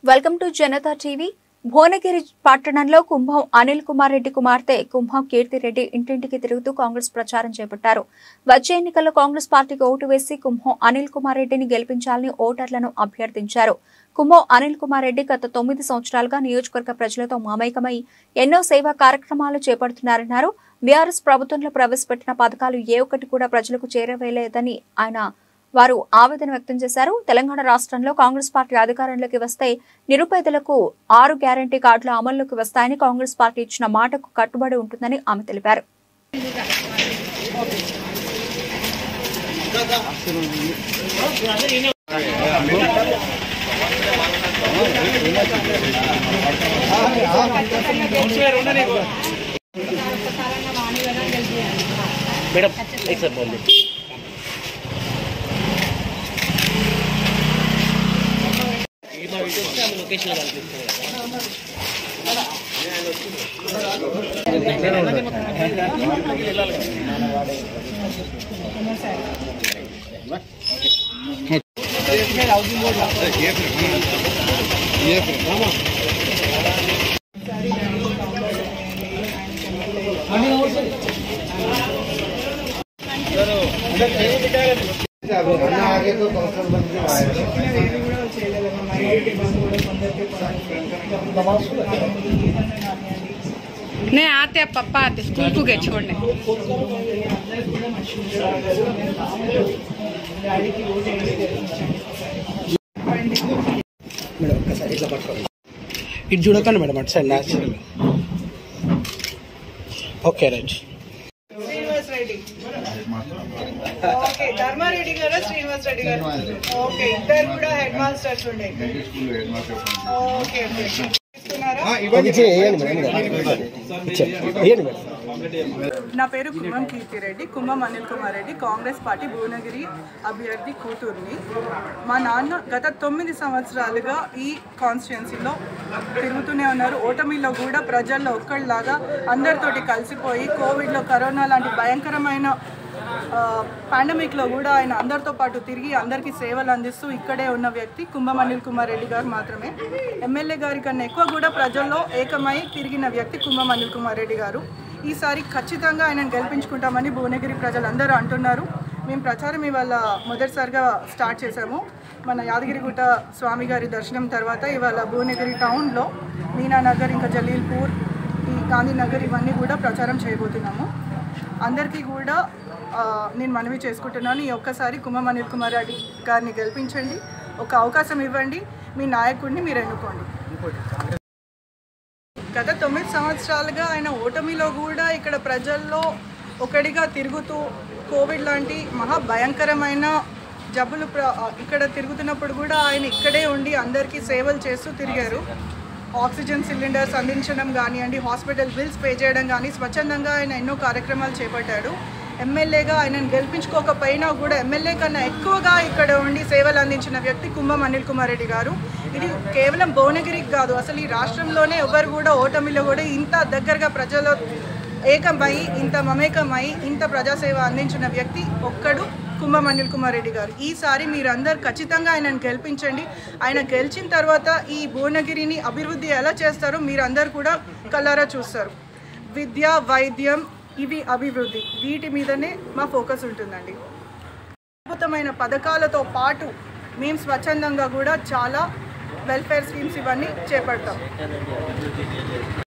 welcome to Janata TV Bhuvanagiri పట్టణంలో కుంభం అనిల్ కుమార్ రెడ్డి కుమార్తె కుంభం కీర్తిరెడ్డి ఇంటింటికి తిరుగుతూ కాంగ్రెస్ ప్రచారం చేపట్టారు వచ్చే ఎన్నికల్లో కాంగ్రెస్ పార్టీకి ఓటు వేసి కుంభం అనిల్ కుమార్ రెడ్డిని గెలిపించాలని ఓటర్లను అభ్యర్థించారు కుంభం అనిల్ కుమార్ రెడ్డి గత తొమ్మిది సంవత్సరాలుగా నియోజకవర్గ ప్రజలతో మమేకమై ఎన్నో సేవా కార్యక్రమాలు చేపడుతున్నారన్నారు బీఆర్ఎస్ ప్రభుత్వంలో ప్రవేశపెట్టిన పథకాలు ఏ ఒక్కటి కూడా ప్రజలకు చేరవేయలేదని ఆయన వారు ఆవేదన వ్యక్తం చేశారు తెలంగాణ రాష్ట్రంలో కాంగ్రెస్ పార్టీ అధికారంలోకి వస్తే నిరుపేదలకు ఆరు గ్యారంటీ కార్డులు అమల్లోకి వస్తాయని కాంగ్రెస్ పార్టీ ఇచ్చిన మాటకు కట్టుబడి ఉంటుందని ఆమె తెలిపారు मैडम एक सर बोल दे లొకేషన్ नहीं आते अब पप्पा आते स्कूल को गए छोड़ने మేడం ఒక్కసారి ఇట్లా పట్టుకోండి ఇటు చూడకండి మేడం అటు side natural okay right Srinivas Reddy okay Dharma Reddy garu Srinivas Reddy garu okay ఇద్దరు కూడా హెడ్ మాస్టర్స్ ఉండే ఓకే ఓకే ఇస్తున్నారా వేయండి మేడం వేయండి మేడం నా పేరు కుంభం కీర్తిరెడ్డి కుంభం అనిల్ కుమార్ రెడ్డి కాంగ్రెస్ పార్టీ భువనగిరి అభ్యర్థి కూతుర్ని మా నాన్న గత తొమ్మిది సంవత్సరాలుగా ఈ కాన్స్టిట్యున్సీలో తిరుగుతూనే ఉన్నారు ఓటమిలో కూడా ప్రజల్లో ఒక్కళ్ళలాగా అందరితోటి కలిసిపోయి కోవిడ్లో కరోనా లాంటి భయంకరమైన పాండమిక్లో కూడా ఆయన అందరితో పాటు తిరిగి అందరికీ సేవలు అందిస్తూ ఇక్కడే ఉన్న వ్యక్తి కుంభం అనిల్ కుమార్ రెడ్డి గారు మాత్రమే ఎమ్మెల్యే గారి కన్నా ఎక్కువ కూడా ప్రజల్లో ఏకమై తిరిగిన వ్యక్తి కుంభం అనిల్ కుమార్ రెడ్డి గారు ఈసారి ఖచ్చితంగా ఆయనను గెలిపించుకుంటామని భువనగిరి ప్రజలందరూ అంటున్నారు మేము ప్రచారం ఇవాళ మొదటిసారిగా స్టార్ట్ చేశాము మన యాదగిరిగుట్ట స్వామి గారి దర్శనం తర్వాత ఇవాళ భువనగిరి టౌన్లో మీనానగర్ ఇంకా జలీల్పూర్ ఈ గాంధీనగర్ ఇవన్నీ కూడా ప్రచారం చేయబోతున్నాము అందరికీ కూడా ఆ, నేను మనవి చేసుకుంటున్నాను ఈ ఒక్కసారి కుమ్మం అనిల్ కుమార్ రెడ్డి గారిని గెలిపించండి ఒక అవకాశం ఇవ్వండి మీ నాయకుడిని మీరు ఎన్నుకోండి గత తొమ్మిది సంవత్సరాలుగా ఆయన ఓటమిలో కూడా ఇక్కడ ప్రజల్లో ఒకటిగా తిరుగుతూ కోవిడ్ లాంటి మహా భయంకరమైన జబ్బులు ప్ర- ఇక్కడ తిరుగుతున్నప్పుడు కూడా ఆయన ఇక్కడే ఉండి అందరికీ సేవలు చేస్తూ తిరిగారు ఆక్సిజన్ సిలిండర్స్ అందించడం కానివ్వండి హాస్పిటల్ బిల్స్ పే చేయడం కానీ స్వచ్ఛందంగా ఆయన ఎన్నో కార్యక్రమాలు చేపట్టాడు ఎమ్మెల్యేగా ఆయనను గెలిపించుకోకపోయినా కూడా ఎమ్మెల్యే కన్నా ఎక్కువగా ఇక్కడ ఉండి సేవలు అందించిన వ్యక్తి కుంభం అనిల్ కుమార్ రెడ్డి గారు ఇది కేవలం భువనగిరికి కాదు అసలు ఈ రాష్ట్రంలోనే ఎవరు కూడా ఓటమిలో కూడా ఇంత దగ్గరగా ప్రజలు ఏకమై ఇంత మమేకమై ఇంత ప్రజాసేవ అందించిన వ్యక్తి ఒక్కడు కుంభం అనిల్ కుమార్ రెడ్డి గారు ఈసారి మీరందరూ ఖచ్చితంగా ఆయనను గెలిపించండి ఆయన గెలిచిన తర్వాత ఈ భువనగిరిని అభివృద్ధి ఎలా చేస్తారో మీరందరూ కూడా కల్లారా చూస్తారు విద్య వైద్యం ఇవి అభివృద్ధి వీటి మీదనే మా ఫోకస్ ఉంటుందండి అద్భుతమైన పథకాలతో పాటు మేము స్వచ్ఛందంగా కూడా చాలా వెల్ఫేర్ స్కీమ్స్ ఇవన్నీ చేపడతాం